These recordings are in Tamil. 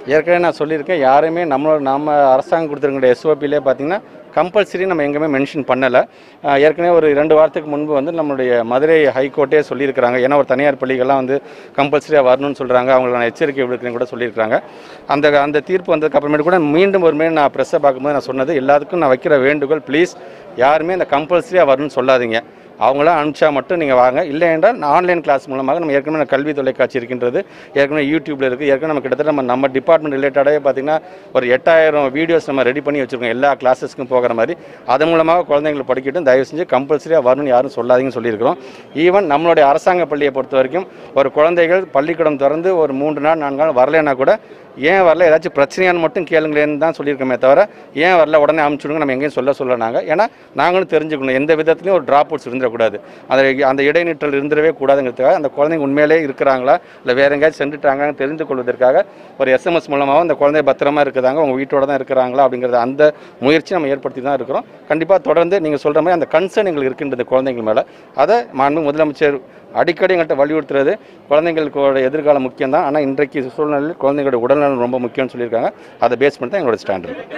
ஏற்கனவே நான் சொல்லியிருக்கேன் யாருமே நம்மளோட நம்ம அரசாங்கம் கொடுத்துருக்கிற எஸ்ஓபிலே பார்த்தீங்கன்னா கம்பல்சரி நம்ம எங்கேயுமே மென்ஷன் பண்ணலை அஹ் ஏற்கனவே ஒரு ரெண்டு வாரத்துக்கு முன்பு வந்து நம்மளுடைய மதுரை ஹைகோர்ட்டே சொல்லியிருக்கிறாங்க ஏன்னா ஒரு தனியார் பள்ளிகள்லாம் வந்து கம்பல்சரியாக வரணும்னு சொல்கிறாங்க அவங்களுக்கு நான் எச்சரிக்கை விடுக்கிறேன்னு கூட சொல்லியிருக்காங்க அந்த அந்த தீர்ப்பு வந்ததுக்கு அப்புறமேட்டு கூட மீண்டும் ஒரு முறை நான் ப்ரெஸ்ஸை பார்க்கும்போது நான் சொன்னது எல்லாத்துக்கும் நான் வைக்கிற வேண்டுகோள் ப்ளீஸ் யாருமே இந்த கம்பல்சரியாக வரணும்னு சொல்லாதீங்க அவங்களாம் அனுப்பிச்சா மட்டும் நீங்கள் வாங்க இல்லை என்றால் ஆன்லைன் கிளாஸ் மூலமாக நம்ம ஏற்கனவே கல்வி தொலைக்காட்சி இருக்கின்றது ஏற்கனவே யூடியூப்பில் இருக்குது ஏற்கனவே நம்ம கிட்டத்தட்ட நம்ம நம்ம டிபார்ட்மெண்ட் ரிலேட்டடாகவே பார்த்தீங்கன்னா ஒரு எட்டாயிரம் வீடியோஸ் நம்ம ரெடி பண்ணி வச்சுருக்கோம் எல்லா கிளாஸஸ்க்கும் போகிற மாதிரி அதன் மூலமாக குழந்தைங்களை படிக்கட்டும் தயவு செஞ்சு கம்பல்சரியாக வரணும்னு யாரும் சொல்லாதீங்கன்னு சொல்லியிருக்கிறோம் ஈவன் நம்மளுடைய அரசாங்க பள்ளியை பொறுத்த வரைக்கும் ஒரு குழந்தைகள் பள்ளிக்கூடம் திறந்து ஒரு மூன்று நாள் நான்கு நாள் வரலைன்னா கூட ஏன் வரல ஏதாச்சும் பிரச்சனையான்னு மட்டும் கேளுங்களேன்னு தான் சொல்லியிருக்கோமே தவிர ஏன் வரல உடனே அனுப்பிச்சுடுங்க நம்ம எங்கேயும் சொல்ல சொல்ல நாங்கள் ஏன்னா நாங்களும் தெரிஞ்சுக்கணும் எந்த விதத்துலையும் ஒரு ட்ராப் அவுட்ஸ் இருந்துடக்கூடாது அந்த அந்த இடைநிற்றல் இருந்துடவே கூடாதுங்கிறதுக்காக அந்த குழந்தைங்க உண்மையிலே இருக்கிறாங்களா இல்லை வேற எங்கேயாச்சும் சென்றுட்டாங்கன்னு தெரிந்து கொள்வதற்காக ஒரு எஸ்எம்எஸ் மூலமாக அந்த குழந்தை பத்திரமா இருக்குதாங்க உங்கள் வீட்டோட தான் இருக்கிறாங்களா அப்படிங்கிறத அந்த முயற்சி நம்ம ஏற்படுத்தி தான் இருக்கிறோம் கண்டிப்பாக தொடர்ந்து நீங்கள் சொல்கிற மாதிரி அந்த கன்சர்ன் எங்களுக்கு இருக்கின்றது குழந்தைங்க மேலே அதை மாண்பு முதலமைச்சர் அடிக்கடி எங்கள்கிட்ட வலியுறுத்துறது குழந்தைங்களுக்கோட எதிர்காலம் முக்கியம் தான் ஆனால் இன்றைக்கு சூழ்நிலையில் குழந்தைங்களோட உடல்நலம் ரொம்ப முக்கியம்னு சொல்லியிருக்காங்க அதை பேஸ் பண்ணி தான் எங்களோட ஸ்டாண்ட் இருக்கு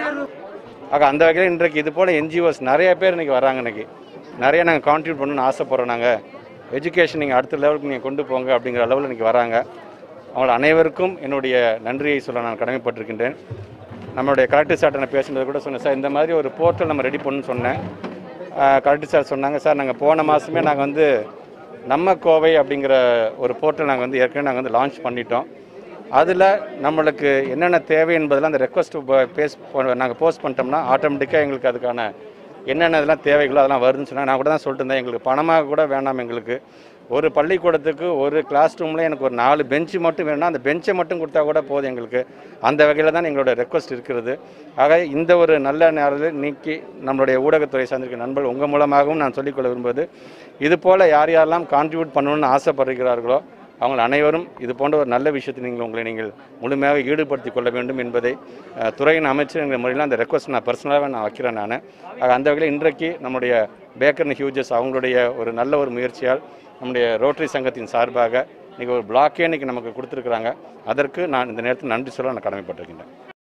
ஆக அந்த வகையில் இன்றைக்கு இது போல் என்ஜிஓஸ் நிறைய பேர் இன்றைக்கி வராங்க இன்னைக்கு நிறைய நாங்கள் கான்ட்ரிபியூட் பண்ணணும்னு ஆசைப்படுறோம் நாங்கள் எஜுகேஷன் நீங்கள் அடுத்த லெவலுக்கு நீங்கள் கொண்டு போங்க அப்படிங்கிற அளவில் இன்றைக்கி வராங்க அவங்கள அனைவருக்கும் என்னுடைய நன்றியை சொல்ல நான் கடமைப்பட்டிருக்கின்றேன் நம்மளுடைய கலெக்டர் சார்ட்ட நான் பேசுனது கூட சொன்னேன் சார் இந்த மாதிரி ஒரு போர்ட்டல் நம்ம ரெடி பண்ணணும்னு சொன்னேன் கலெக்டர் சார் சொன்னாங்க சார் நாங்கள் போன மாதமே நாங்கள் வந்து நம்ம கோவை அப்படிங்கிற ஒரு போர்ட்டல் நாங்கள் வந்து ஏற்கனவே நாங்கள் வந்து லான்ச் பண்ணிட்டோம் அதில் நம்மளுக்கு என்னென்ன தேவை என்பதெல்லாம் அந்த ரெக்வஸ்ட் பேஸ் நாங்கள் போஸ்ட் பண்ணிட்டோம்னா ஆட்டோமேட்டிக்காக எங்களுக்கு அதுக்கான என்னென்ன இதெல்லாம் தேவைகளோ அதெல்லாம் வருதுன்னு சொன்னாங்க நான் கூட தான் சொல்லிட்டு இருந்தேன் எங்களுக்கு பணமாக கூட வேணாம் எங்களுக்கு ஒரு பள்ளிக்கூடத்துக்கு ஒரு கிளாஸ் ரூமில் எனக்கு ஒரு நாலு பெஞ்சு மட்டும் வேணும்னா அந்த பெஞ்சை மட்டும் கொடுத்தா கூட போதும் எங்களுக்கு அந்த வகையில் தான் எங்களோட ரெக்வஸ்ட் இருக்கிறது ஆக இந்த ஒரு நல்ல நேரத்தில் நீக்கி நம்மளுடைய ஊடகத்துறை சார்ந்திருக்க நண்பர்கள் உங்கள் மூலமாகவும் நான் சொல்லிக்கொள்ள விரும்புவது இது போல் யார் யாரெல்லாம் கான்ட்ரிபியூட் பண்ணணும்னு ஆசைப்படுகிறார்களோ அவங்க அனைவரும் இது போன்ற ஒரு நல்ல விஷயத்தை நீங்கள் உங்களை நீங்கள் முழுமையாக ஈடுபடுத்திக் கொள்ள வேண்டும் என்பதை அஹ், துறையின் அமைச்சர் என்ற முறையில் அந்த ரெக்வஸ்ட் நான் பர்சனலாகவே நான் வைக்கிறேன் நான் ஆக அந்த வகையில் இன்றைக்கு நம்முடைய பேக்கர் ஹியூஜஸ் அவங்களுடைய ஒரு நல்ல ஒரு முயற்சியால் நம்முடைய ரோட்டரி சங்கத்தின் சார்பாக இன்றைக்கி ஒரு பிளாக்கே இன்றைக்கி நமக்கு கொடுத்துருக்குறாங்க அதற்கு நான் இந்த நேரத்தில் நன்றி சொல்ல நான் கடமைப்பட்டிருக்கின்றேன்